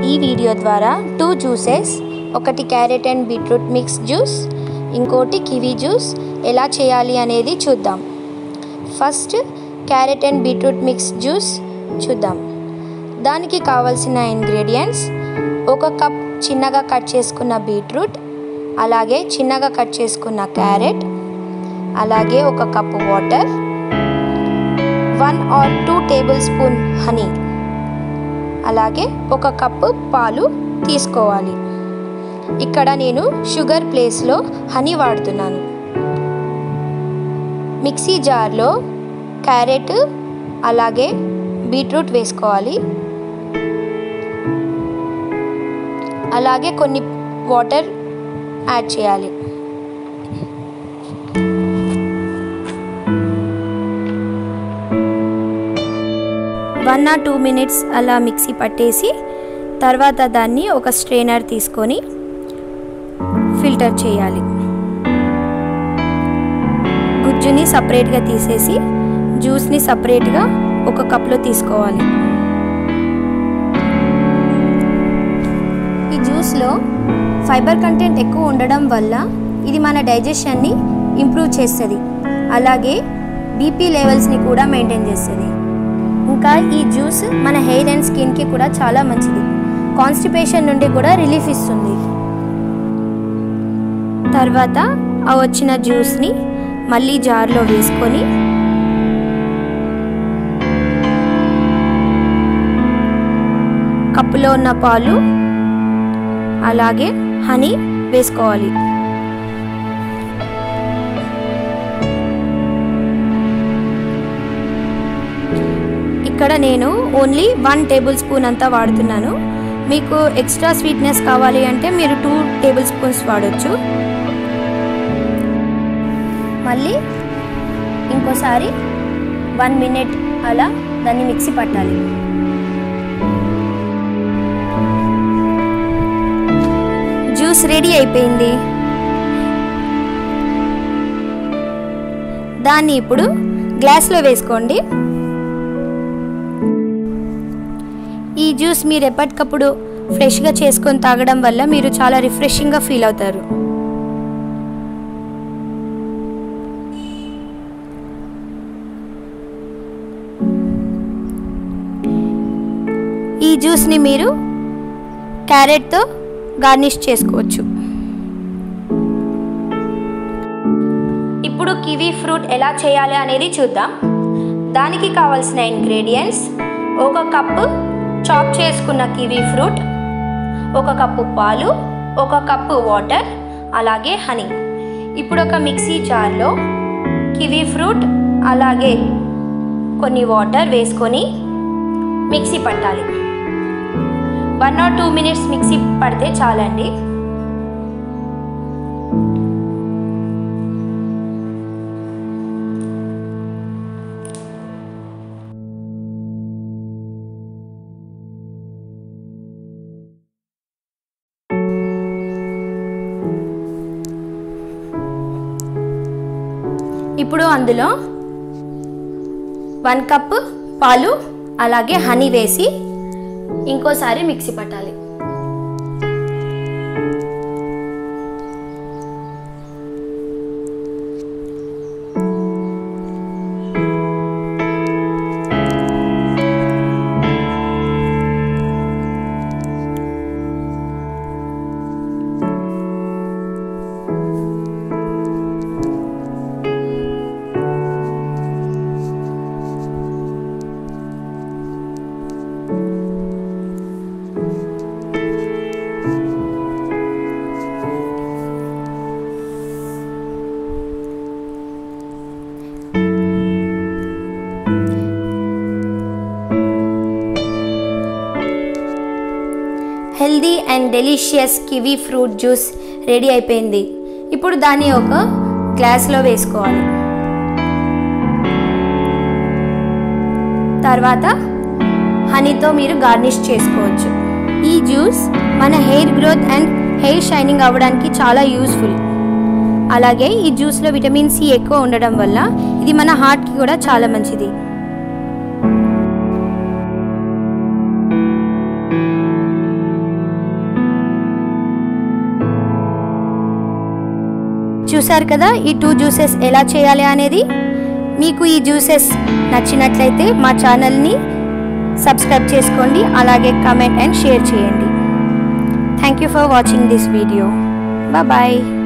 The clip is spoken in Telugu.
ఈ వీడియో ద్వారా టూ జ్యూసెస్ ఒకటి carrot and beetroot mix juice ఇంకోటి కివీ జ్యూస్ ఎలా చేయాలి అనేది చూద్దాం first carrot and beetroot mix juice చూద్దాం దానికి కావలసిన ఇంగ్రీడియంట్స్ ఒక కప్ చిన్నగా కట్ చేసుకున్న బీట్రూట్ అలాగే చిన్నగా కట్ చేసుకున్న క్యారెట్ అలాగే ఒక cup water one or two table spoon honey అలాగే ఒక కప్పు పాలు తీసుకోవాలి ఇక్కడ నేను షుగర్ ప్లేస్లో హనీ వాడుతున్నాను మిక్సీ జార్లో క్యారెట్ అలాగే బీట్రూట్ వేసుకోవాలి అలాగే కొన్ని వాటర్ యాడ్ చేయాలి వన్ ఆర్ టూ మినిట్స్ అలా మిక్సీ పట్టేసి తర్వాత దాన్ని ఒక స్ట్రైనర్ తీసుకొని ఫిల్టర్ చేయాలి గుజ్జుని సపరేట్గా తీసేసి జ్యూస్ని సపరేట్గా ఒక కప్లో తీసుకోవాలి ఈ జ్యూస్లో ఫైబర్ కంటెంట్ ఎక్కువ ఉండడం వల్ల ఇది మన డైజెషన్ని ఇంప్రూవ్ చేస్తుంది అలాగే బీపీ లెవెల్స్ని కూడా మెయింటైన్ చేస్తుంది ఇంకా ఈ జ్యూస్ మన హెయిర్ అండ్ స్కిన్కి కూడా చాలా మంచిది కాన్స్టిపేషన్ నుండి కూడా రిలీఫ్ ఇస్తుంది తర్వాత ఆ వచ్చిన జ్యూస్ని మళ్ళీ జార్లో వేసుకొని కప్పులో ఉన్న పాలు అలాగే హనీ వేసుకోవాలి ఇక్కడ నేను ఓన్లీ వన్ టేబుల్ స్పూన్ అంతా వాడుతున్నాను మీకు ఎక్స్ట్రా స్వీట్నెస్ కావాలి అంటే మీరు టూ టేబుల్ స్పూన్స్ వాడచ్చు మళ్ళీ ఇంకోసారి వన్ మినిట్ అలా దాన్ని మిక్సీ పట్టాలి జ్యూస్ రెడీ అయిపోయింది దాన్ని ఇప్పుడు గ్లాస్లో వేసుకోండి ఈ జ్యూస్ మీరు ఎప్పటికప్పుడు ఫ్రెష్గా చేసుకొని తాగడం వల్ల మీరు చాలా రిఫ్రెషింగ్గా ఫీల్ అవుతారు ఈ జ్యూస్ని మీరు క్యారెట్తో గార్నిష్ చేసుకోవచ్చు ఇప్పుడు కివీ ఫ్రూట్ ఎలా చేయాలి అనేది చూద్దాం దానికి కావాల్సిన ఇంగ్రీడియంట్స్ ఒక కప్పు చాప్ చేసుకున్న కివీ ఫ్రూట్ ఒక కప్పు పాలు ఒక కప్పు వాటర్ అలాగే హనీ ఇప్పుడు ఒక మిక్సీ జార్లో కివీ ఫ్రూట్ అలాగే కొన్ని వాటర్ వేసుకొని మిక్సీ పట్టాలి one or two minutes mixie పడితే చాలండి ఇప్పుడు అందులో వన్ కప్ పాలు అలాగే హనీ వేసి ఇంకోసారి మిక్సీ పట్టాలి healthy and delicious kiwi fruit juice ready అయిపోయింది ఇప్పుడు దాన్ని ఒక గ్లాస్లో వేసుకోవాలి తర్వాత హనీతో మీరు గార్నిష్ చేసుకోవచ్చు ఈ జ్యూస్ మన hair growth and hair shining అవ్వడానికి చాలా యూస్ఫుల్ అలాగే ఈ జ్యూస్లో విటమిన్ సి ఎక్కువ ఉండడం వల్ల ఇది మన హార్ట్కి కూడా చాలా మంచిది చూసారు కదా ఈ టూ జ్యూసెస్ ఎలా చేయాలి అనేది మీకు ఈ జ్యూసెస్ నచ్చినట్లయితే మా ఛానల్ని సబ్స్క్రైబ్ చేసుకోండి అలాగే కమెంట్ అండ్ షేర్ చేయండి thank you for watching this video bye